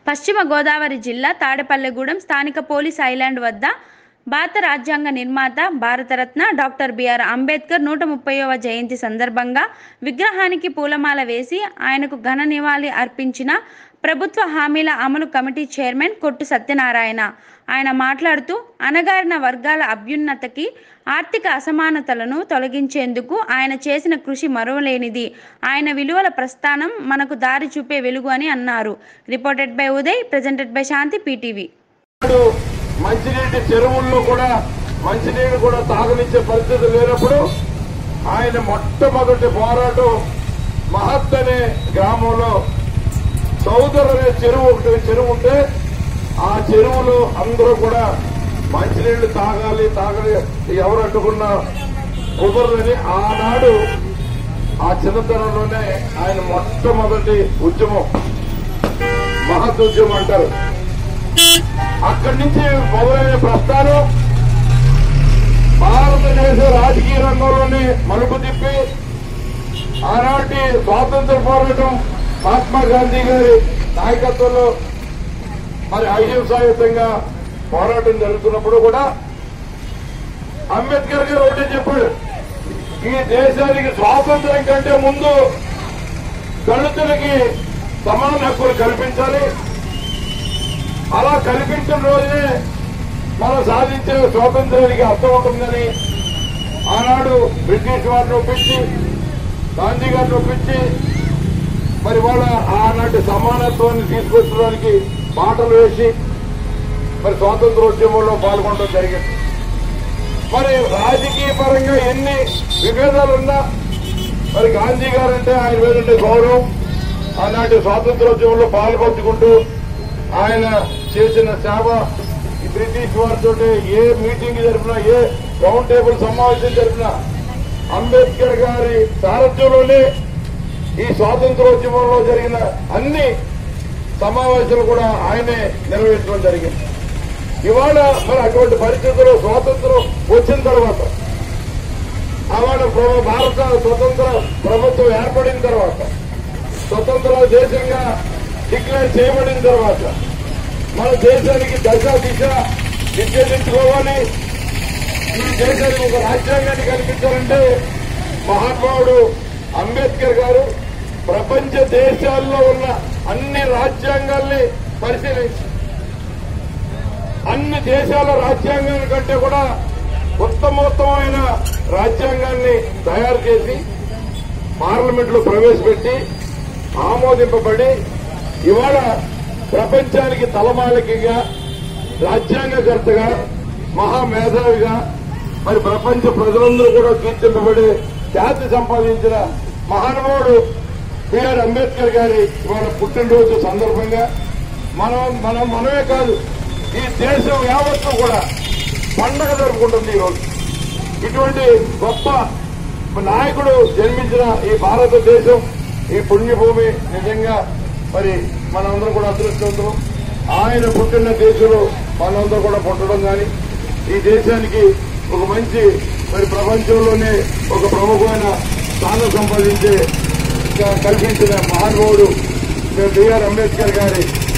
పశ్చిమ గోదావరి జిల్లా తాడేపల్లిగూడెం స్థానిక పోలీస్ ఐలాండ్ వద్ద భారత రాజ్యాంగ నిర్మాత భారతరత్న డాక్టర్ బిఆర్ అంబేద్కర్ నూట ముప్పైవ జయంతి సందర్భంగా విగ్రహానికి పూలమాల వేసి ఆయనకు ఘన నివాళి అర్పించిన ప్రభుత్వ హామీల అమలు కమిటీ చైర్మన్ కొట్టు సత్యనారాయణ ఆయన మాట్లాడుతూ అణగారిన వర్గాల అభ్యున్నతకి ఆర్థిక అసమానతలను తొలగించేందుకు ఆయన చేసిన కృషి మరువలేనిది ఆయన విలువల ప్రస్థానం మనకు దారి చూపే వెలుగు అని అన్నారు reported by Uday presented by Shanti PTV ఇప్పుడు మంచినీటి చెరువుల్లో కూడా మంచినీరు కూడా తాగనిచ్చే పరిస్థితి లేనప్పుడు ఆయన మొట్టమొదటి పోరాటం మహత్ అనే గ్రామంలో సౌదర్ అనే చెరువు ఒకటి చెరువు ఉంటే ఆ చెరువులో అందరూ కూడా మంచినీళ్లు తాగాలి తాగలి ఎవరు అడ్డుకున్నా కుదరదని ఆనాడు ఆ చిన్నతనంలోనే ఆయన మొట్టమొదటి ఉద్యమం మహత్ ఉద్యమం అంటారు అక్కడి నుంచి మొదలైన ప్రస్థానం భారతదేశ రాజకీయ రంగంలోనే మలుపు తిప్పి ఆనాటి స్వాతంత్ర పోరాటం మహాత్మా గాంధీ గారి నాయకత్వంలో మరి అహింసాయుతంగా పోరాటం జరుగుతున్నప్పుడు కూడా అంబేద్కర్ గారు ఒకటే చెప్పాడు ఈ దేశానికి స్వాతంత్రం కంటే ముందు దళితులకి సమాన హక్కులు కల్పించాలి అలా కల్పించిన రోజునే మనం సాధించే స్వాతంత్రానికి అర్థం ఉంటుందని ఆనాడు బ్రిటిష్ వారిని ఒప్పించి గాంధీ గారిని ఒప్పించి మరి వాళ్ళ ఆనాటి సమానత్వాన్ని తీసుకొచ్చడానికి బాటలు వేసి మరి స్వాతంత్రోద్యమంలో పాల్గొనడం జరిగింది మరి రాజకీయ పరంగా ఎన్ని విభేదాలున్నా మరి గాంధీ గారు అంటే ఆయన మీద ఉండే గౌరవం ఆనాటి స్వాతంత్రోద్యమంలో పాల్పంచుకుంటూ ఆయన చేసిన సేవ ఈ బ్రిటిష్ వారితో ఏ మీటింగ్ జరిపినా ఏ రౌండ్ టేబుల్ సమావేశం జరిపినా అంబేద్కర్ గారి సారథ్యంలోనే ఈ స్వాతంత్రోద్యమంలో జరిగిన అన్ని సమావేశాలు కూడా ఆయనే నిర్వహించడం జరిగింది ఇవాళ మరి అటువంటి పరిస్థితుల్లో స్వాతంత్రం వచ్చిన తర్వాత ఆవాడ ప్ర- భారత స్వతంత్ర ప్రభుత్వం ఏర్పడిన తర్వాత స్వతంత్ర దేశంగా డిక్లేర్ చేయబడిన తర్వాత మన దేశానికి దశ దిశ నిర్దేశించుకోవాలి ఈ దేశానికి ఒక రాజ్యాంగాన్ని కల్పించాలంటే మహానుభావుడు అంబేద్కర్ గారు ప్రపంచ దేశాల్లో ఉన్న అన్ని రాజ్యాంగాల్ని పరిశీలించి అన్ని దేశాల రాజ్యాంగం కంటే కూడా ఉత్తమోత్తమైన రాజ్యాంగాన్ని తయారు చేసి పార్లమెంట్ లో ప్రవేశపెట్టి ఆమోదింపబడి ఇవాళ ప్రపంచానికి తలమాలికగా రాజ్యాంగకర్తగా మహామేధావిగా మరి ప్రపంచ ప్రజలందరూ కూడా కీర్తింపబడి ఖ్యాతి సంపాదించిన మహానుభావుడు బిఆర్ అంబేద్కర్ గారి ఇవాళ పుట్టినరోజు సందర్భంగా మనం మనం మనమే కాదు ఈ దేశం యావత్తు కూడా పండగ జరుపుకుంటుంది ఈరోజు ఇటువంటి గొప్ప నాయకుడు జన్మించిన ఈ భారతదేశం ఈ పుణ్యభూమి నిజంగా మరి మనందరం కూడా అదృష్టవంతులం ఆయన పుట్టిన దేశంలో మనందరం కూడా పుట్టడం కానీ ఈ దేశానికి ఒక మంచి మరి ప్రపంచంలోనే ఒక ప్రముఖమైన స్థానం సంపాదించే కల్పించిన మహానుభావుడు బిఆర్ అంబేద్కర్ గారి